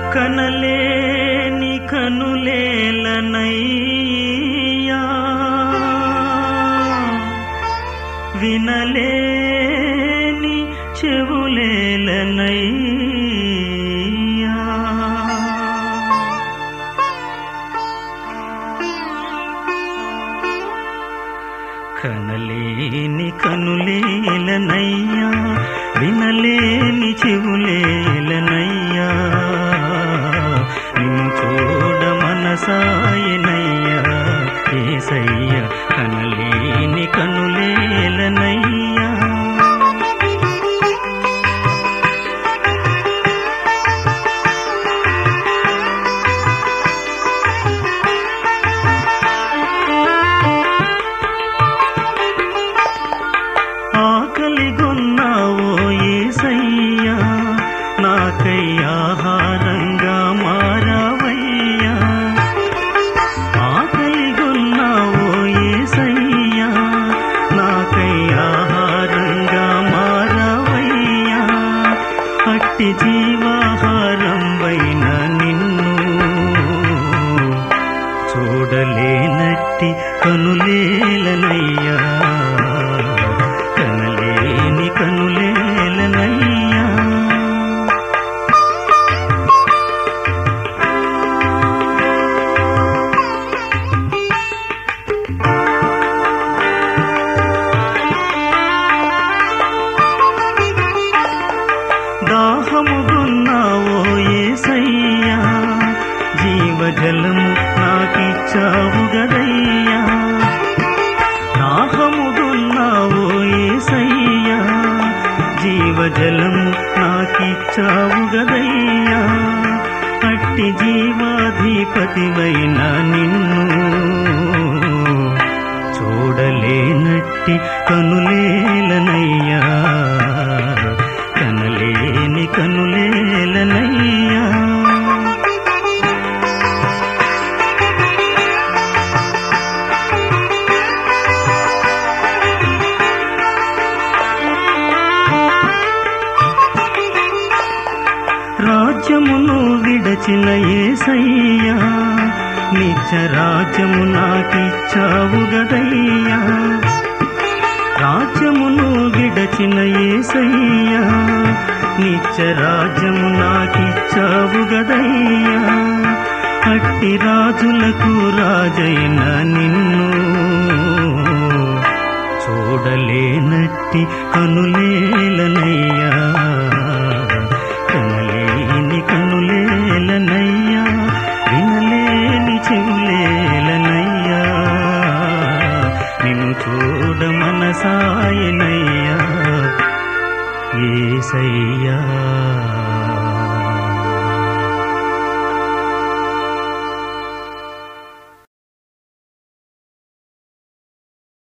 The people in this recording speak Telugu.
కనలేని కనులేలనయ్యా వినలేని చెవులేలనయ్యా కనలేని కనులేలనయ్యా వినలేని చెవులేలనయ్యా నిన్ను చూడ మనసాయనయ్యా ఏసయ్య కనలేని కనులేలనయ్యా ఆకలిగొన్నావో ఏసయ్యా నాకై ఆహారంగా మారావయ్యా ఆకలిగొన్నావో ఏసయ్యా నాకై ఆహారంగా మారావయ్యా అట్టి జీవాహారం వైన నిన్ను చూడలేనట్టి కనులేలనయ్యా కనలేని కనులేలనయ్యా దాహముగున్నావో ఏసయ్యా జీవజలము నాకిచ్చావు గదయ్యా దాహముగున్నావో ఏసయ్యా జీవజలము నాకిచ్చావు గదయ్యా అట్టి జీవాధిపతివైన నిన్ను చూడలేనట్టి కనులేలనయ్యా కనలేని కనులేలనయ్యా రాజ్యమును విడచిన ఏసయ్యా నిత్య రాజ్యము నాకిచ్చావు గదయ్యా రాజ్యమును విడచిన ఏసయ్యా నిత్య రాజ్యము నాకిచ్చావు గదయ్యా అట్టి రాజులకు రాజైన నిన్ను చూడలేనట్టి కనులేలనయ్యా